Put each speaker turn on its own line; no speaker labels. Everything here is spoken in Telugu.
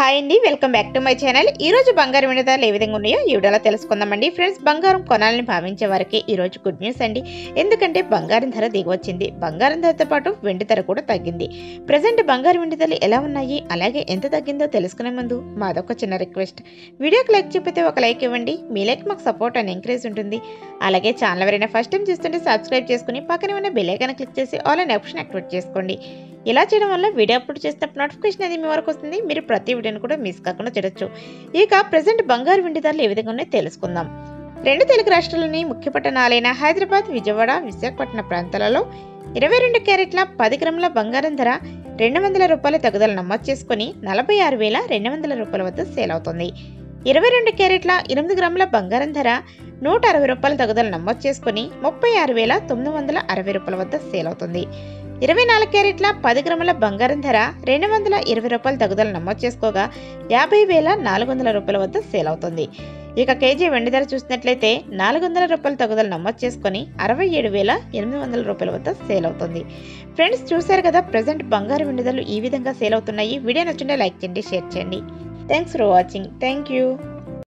హాయ్ అండి welcome back to my channel ఈ రోజు బంగారం వెండి ధరలు ఏ విధంగా ఉన్నాయో ఈ వీడియోలో తెలుసుకుందామండి ఫ్రెండ్స్ బంగారం కొనాలని భావించే వారికి ఈ రోజు గుడ్ న్యూస్ అండి ఎందుకంటే బంగారం ధర దిగొచ్చింది బంగారం ధరతో పాటు వెండి ధర కూడా తగ్గింది ప్రజెంట్ బంగారం వెండి ధరలు ఎలా ఉన్నాయి అలాగే ఎంత తగ్గిందో తెలుసుకునే ముందు మాదొక చిన్న రిక్వెస్ట్ వీడియోకి లైక్ చెప్పితే ఒక లైక్ ఇవ్వండి మీ లైక్ మాకు సపోర్ట్ అండ్ ఎంకరేజ్ ఉంటుంది అలాగే ఛానల్ ఎవరైనా ఫస్ట్ టైం చూస్తుంటే సబ్స్క్రైబ్ చేసుకుని పక్కనే ఉన్న బెల్ ఐకాన్ క్లిక్ చేసి ఆల్ అనే ఆప్షన్ యాక్టివేట్ చేసుకోండి ఇలా చేయడం వల్ల వీడియో అప్లోడ్ చేసినప్పుడు నోటిఫికేషన్ అనేది మీ వరకు వస్తుంది మీరు ప్రతి వీడియోని కూడా మిస్ కాకుండా చూడొచ్చు ఇక ప్రజెంట్ బంగారు వెండి ధరలు ఏ విధంగా ఉన్నాయో తెలుసుకుందాం రెండు తెలుగు రాష్ట్రాల్లోని ముఖ్య పట్టణాలైన హైదరాబాద్ విజయవాడ విశాఖపట్నం ప్రాంతాలలో ఇరవై రెండు క్యారెట్ల పది గ్రాముల బంగారం ధర రెండు వందల రూపాయల తగుదల నమోదు చేసుకుని నలభై ఆరు వేల రెండు వందల రూపాయల వద్ద సేల్ అవుతుంది ఇరవై రెండు క్యారెట్ల ఎనిమిది గ్రాముల బంగారం ధర నూట అరవై రూపాయల తగుదల నమోదు చేసుకుని ముప్పై ఆరు వేల తొమ్మిది వందల అరవై రూపాయల వద్ద సేల్ అవుతుంది ఇరవై నాలుగు క్యారెట్ల పది గ్రాముల బంగారం ధర రెండు వందల ఇరవై రూపాయల తగుదల నమోదు చేసుకోగా యాభై వేల నాలుగు వందల రూపాయల వద్ద సేల్ అవుతుంది ఇక కేజీ వెండి ధర చూసినట్లయితే నాలుగు వందల రూపాయల తగుదల నమోదు చేసుకొని అరవై ఏడు వేల ఎనిమిది వందల రూపాయల వద్ద సేల్ అవుతుంది ఫ్రెండ్స్ చూశారు కదా ప్రజెంట్ బంగారు వెండి ధరలు ఈ విధంగా సేల్ అవుతున్నాయి వీడియో నచ్చుంటే లైక్ చేయండి షేర్ చేయండి thanks for watching thank you